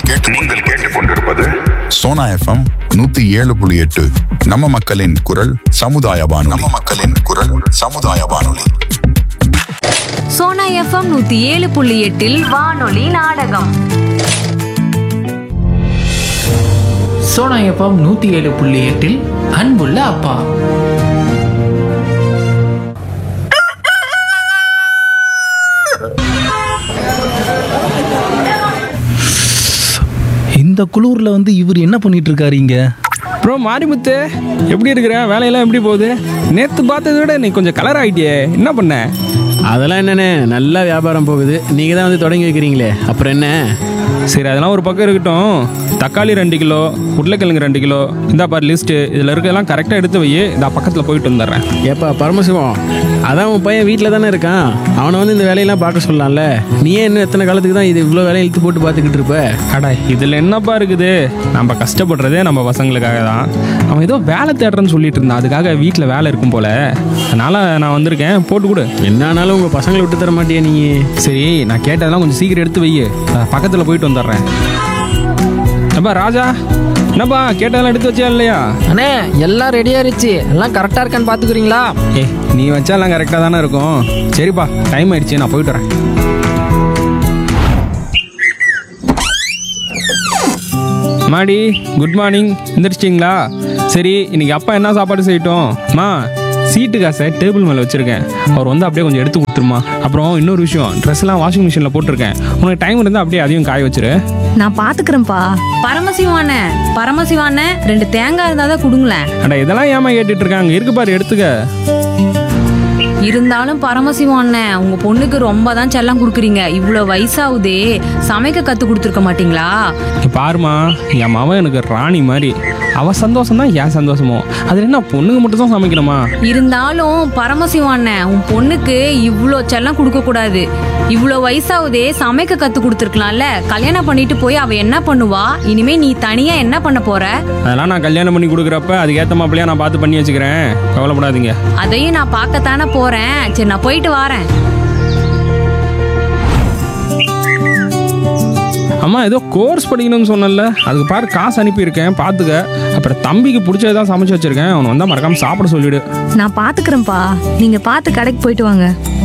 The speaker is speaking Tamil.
நீங்கள் கேட்டுக்கொண்டிருப்பது சோனா எஃப்எம் நூத்தி ஏழு புள்ளி எட்டு நம்ம மக்களின் குரல் சமுதாய வானொலி நம்ம மக்களின் குரல் சமுதாய வானொலி சோனா எஃப்எம் நூத்தி ஏழு புள்ளி எட்டில் வானொலி நாடகம் சோனா எஃப்எம் நூற்றி ஏழு புள்ளி எட்டில் அன்புள்ள அப்பா இந்த குளூர்ல வந்து இவர் என்ன பண்ணிட்டு இருக்காரு இங்க ப்ரோ மாரிமுத்து எப்படி இருக்கிற வேலையெல்லாம் எப்படி போகுது நேற்று பார்த்ததை விட நீ கொஞ்சம் கலர் ஆகிட்டியே என்ன பண்ண அதெல்லாம் என்னண்ணே நல்லா வியாபாரம் போகுது நீங்கள் தான் வந்து தொடங்கி வைக்கிறீங்களே அப்புறம் என்ன சரி அதெல்லாம் ஒரு பக்கம் இருக்கட்டும் தக்காளி ரெண்டு கிலோ உருளைக்கிழங்கு ரெண்டு கிலோ இந்த பாரு லிஸ்ட்டு இதில் இருக்கலாம் கரெக்டாக எடுத்து வை இந்த பக்கத்தில் போயிட்டு வந்துடுறேன் ஏப்பா பரமசிவம் அதான் உன் பையன் வீட்டில் தானே இருக்கான் அவனை வந்து இந்த வேலையெல்லாம் பார்க்க சொல்லலாம்ல நீயே இன்னும் எத்தனை காலத்துக்கு தான் இது இவ்வளோ வேலையை இழுத்து போட்டு பார்த்துக்கிட்டு இருப்ப அடா இதில் என்னப்பா இருக்குது நம்ம கஷ்டப்படுறதே நம்ம பசங்களுக்காக தான் அவன் ஏதோ வேலை தேடுறேன்னு சொல்லிட்டு இருந்தான் அதுக்காக வீட்டில் வேலை இருக்கும் போல அதனால் நான் வந்திருக்கேன் போட்டு கொடு என்ன ஆனாலும் உங்கள் பசங்களை விட்டு தர மாட்டியா நீ சரி நான் கேட்டதெல்லாம் கொஞ்சம் சீக்கிரம் எடுத்து வை பக்கத்தில் போயிட்டு வந்துடுறேன் அப்பா ராஜா என்னப்பா கேட்டதெல்லாம் எடுத்து வச்சியா இல்லையா அண்ணே எல்லாம் ரெடியா இருந்துச்சு எல்லாம் கரெக்டா இருக்கான்னு பாத்துக்கிறீங்களா ஏ நீ வச்சாலாம் கரெக்டாக தானே இருக்கும் சரிப்பா டைம் ஆயிடுச்சு நான் போயிட்டு வரேன் மாடி குட் மார்னிங் எந்திரிச்சிட்டிங்களா சரி இன்னைக்கு அப்பா என்ன சாப்பாடு செய்யட்டும் மா சீட்டு காசை டேபிள் மேலே வச்சுருக்கேன் அவர் வந்து அப்படியே கொஞ்சம் எடுத்து கொடுத்துருமா அப்புறம் இன்னொரு விஷயம் ட்ரெஸ்லாம் வாஷிங் மிஷினில் போட்டிருக்கேன் உனக்கு டைம் இருந்தால் அப்படியே அதையும் காய வச்சிரு நான் பாத்துக்கிறேன்ப்பா பரமசிவான பரமசிவான ரெண்டு தேங்காய் இருந்தாதான் கொடுங்களேன் அட இதெல்லாம் ஏமா கேட்டுட்டு இருக்காங்க இருக்கு பாரு எடுத்துக்க இருந்தாலும் பரமசிவான உங்க பொண்ணுக்கு ரொம்ப தான் செல்லம் கொடுக்குறீங்க இவ்வளவு வயசாகுதே சமைக்க கத்து கொடுத்துருக்க மாட்டீங்களா இங்க பாருமா என் மவன் எனக்கு ராணி மாதிரி அவ சந்தோஷம் தான் என் சந்தோஷமோ அது என்ன பொண்ணுங்க மட்டும் தான் சமைக்கணுமா இருந்தாலும் பரமசிவான உன் பொண்ணுக்கு இவ்வளோ செல்லம் கொடுக்க கூடாது இவ்வளோ வயசாகுதே சமைக்க கத்து கொடுத்துருக்கலாம்ல கல்யாணம் பண்ணிட்டு போய் அவ என்ன பண்ணுவா இனிமே நீ தனியா என்ன பண்ண போற அதெல்லாம் நான் கல்யாணம் பண்ணி கொடுக்குறப்ப அதுக்கேற்ற மாப்பிள்ளையா நான் பார்த்து பண்ணி வச்சுக்கிறேன் கவலைப்படாதீங்க அதையும் நான் பார்க்கத்தானே போறேன் சரி நான் போயிட்டு வரேன் அம்மா ஏதோ கோர்ஸ் படிக்கணும்னு சொன்னல அதுக்கு பாரு காசு அனுப்பியிருக்கேன் பார்த்துக்க அப்புறம் தம்பிக்கு பிடிச்சதான் சமைச்சு வச்சிருக்கேன் அவனை வந்தால் மறக்காம சாப்பிட சொல்லிடு நான் பாத்துக்கிறேன்ப்பா நீங்க பார்த்து கடைக்கு போயிட்டு வாங்க